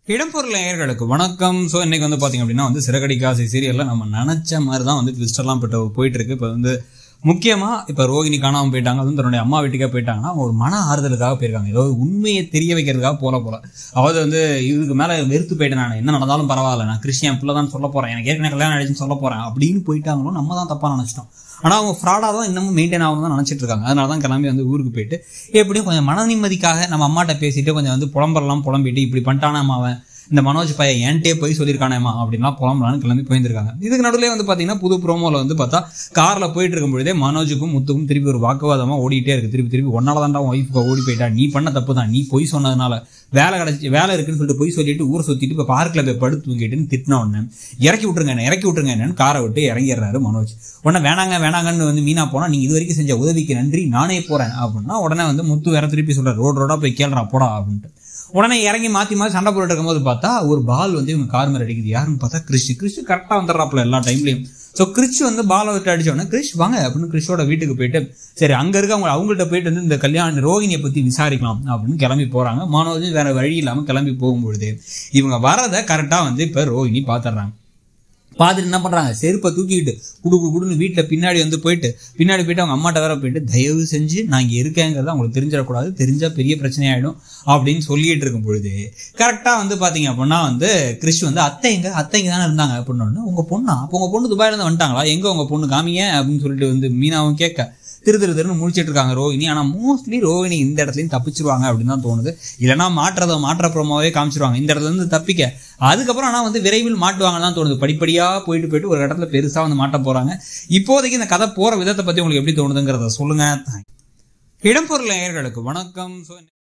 இடம்பொருள் நேயர்களுக்கு வணக்கம் ஸோ இன்னைக்கு வந்து பார்த்தீங்க அப்படின்னா வந்து சிறகடி காசை சீரியலில் நம்ம நினச்ச மாதிரி தான் வந்து ட்விஸ்டர்லாம் போட்டு போயிட்டு இருக்கு இப்போ வந்து முக்கியமாக இப்போ ரோகிணி காணாமல் போயிட்டாங்க அதுவும் தன்னுடைய அம்மா வீட்டுக்கே போயிட்டாங்கன்னா அவங்க ஒரு மன ஆறுதலுக்காக போயிருக்காங்க ஏதோ உண்மையை தெரிய வைக்கிறதுக்காக போல போல அதாவது வந்து இதுக்கு மேலே வெறுத்து போயிட்டேன் நான் என்ன நடந்தாலும் பரவாயில்ல நான் கிறிஸ்டியன் பிள்ளை தான் சொல்ல போகிறேன் எனக்கு ஏற்கனவே கல்யாணம் ஆயிடுச்சுன்னு சொல்ல போகிறேன் அப்படின்னு போயிட்டாங்களோ நம்ம தான் தப்பாக நினச்சிட்டோம் ஆனால் அவங்க ஃப்ராடாக தான் இன்னமும் மெயின்டைன் ஆகணும் தான் நினச்சிட்டு இருக்காங்க அதனால தான் கிளம்பி வந்து ஊருக்கு போயிட்டு எப்படியும் கொஞ்சம் மன நிம்மதிக்காக நம்ம அம்மாட்ட பேசிட்டு கொஞ்சம் வந்து புலம்பரெல்லாம் புலம்பிட்டு இப்படி பண்ணிட்டானாமா அவன் இந்த மனோஜ் பையன் என்கிட்டயே போய் சொல்லியிருக்கானேமா அப்படின்லாம் புலம்பலான்னு கிளம்பி போயிருந்திருக்காங்க இதுக்கு நடுவில் வந்து பார்த்தீங்கன்னா புது ப்ரோமோவில் வந்து பார்த்தா காரில் போயிட்டு இருக்கும் பொழுதே மனோஜுக்கும் முத்துக்கும் திருப்பி ஒரு வாக்குவாதமாக ஓடிட்டே இருக்கு திருப்பி திருப்பி ஒன்னால தான்டா ஒய்ஃபுக்கு ஓடி போயிட்டா நீ பண்ண தப்பு தான் நீ பொய் சொன்னதுனால வேலை கிடைச்சி வேலை இருக்குன்னு சொல்லிட்டு பொய் சொல்லிட்டு ஊரை சுற்றிட்டு இப்போ பார்க்கில் போய் படுத்து தூங்கிட்டுன்னு திட்டின உடனே இறக்கி விட்டுருங்க என்ன இறக்கி விட்டுருங்க என்னன்னு காரை விட்டு இறங்கிடுறாரு மனோஜ் உடனே வேணாங்க வேணாங்கன்னு வந்து மீனா போனால் நீங்கள் இது வரைக்கும் செஞ்ச உதவிக்கு நன்றி நானே போகிறேன் அப்படின்னா உடனே வந்து முத்து வேற திருப்பி சொல்கிறார் ரோடு ரோடாக போய் கேள்றா போடா அப்படின்ட்டு உடனே இறங்கி மாற்றி மாற்றி சண்டை போட்டு இருக்கும்போது பார்த்தா ஒரு பால் வந்து இவங்க கார் மேலே அடிக்குது யாருன்னு பார்த்தா கிறிஷ் கிறிஷ் கரெக்டாக வந்துடுறாப்புல எல்லா டைம்லையும் ஸோ கிறிஷ் வந்து பாலை விட்டு அடிச்சோடனே கிறிஷ் வாங்க அப்படின்னு கிறிஷோட வீட்டுக்கு போயிட்டு சரி அங்கே இருக்க அவங்க அவங்கள்ட்ட போயிட்டு வந்து இந்த கல்யாண ரோகிணியை பற்றி விசாரிக்கலாம் அப்படின்னு கிளம்பி போகிறாங்க மாணவர்கள் வேற வழி இல்லாமல் கிளம்பி போகும்பொழுது இவங்க வரதை கரெக்டாக வந்து இப்போ ரோகிணி பார்த்துட்றாங்க பார்த்துட்டு என்ன பண்ணுறாங்க செருப்பை தூக்கிக்கிட்டு குடு குடு குடுன்னு வீட்டில் பின்னாடி வந்து போயிட்டு பின்னாடி போயிட்டு அவங்க அம்மாட்ட வேற போயிட்டு தயவு செஞ்சு நான் இங்கே இருக்கேங்கிறத அவங்களுக்கு தெரிஞ்சிடக்கூடாது தெரிஞ்சால் பெரிய பிரச்சனையாயிடும் அப்படின்னு சொல்லிட்டு இருக்கும் பொழுது கரெக்டாக வந்து பார்த்தீங்க அப்படின்னா வந்து கிறிஷ் வந்து அத்தைங்க அத்தைங்க தானே இருந்தாங்க அப்படின்னு உங்கள் பொண்ணா அப்போ உங்கள் பொண்ணு துபாயிலேருந்து வந்துட்டாங்களா எங்கே உங்கள் பொண்ணு காமிங்க அப்படின்னு சொல்லிட்டு வந்து மீனாவும் கேட்க திரு திரு திருன்னு முடிச்சிட்டு இருக்காங்க ரோஹிணி ஆனால் மோஸ்ட்லி ரோஹிணி இந்த இடத்துலையும் தப்பிச்சிருவாங்க அப்படின்னு தான் தோணுது இல்லைனா மாற்றதை மாற்ற ப்ரோமோவே காமிச்சிருவாங்க இந்த இடத்துல இருந்து தப்பிக்க அதுக்கப்புறம் ஆனால் வந்து விரைவில் மாட்டுவாங்கன்னு தான் தோணுது படிப்படியாக போயிட்டு போயிட்டு ஒரு இடத்துல பெருசாக வந்து மாட்ட போகிறாங்க இப்போதைக்கு இந்த கதை போகிற விதத்தை பற்றி உங்களுக்கு எப்படி தோணுதுங்கிறத சொல்லுங்கள் இடம்பொருள் நேயர்களுக்கு வணக்கம் ஸோ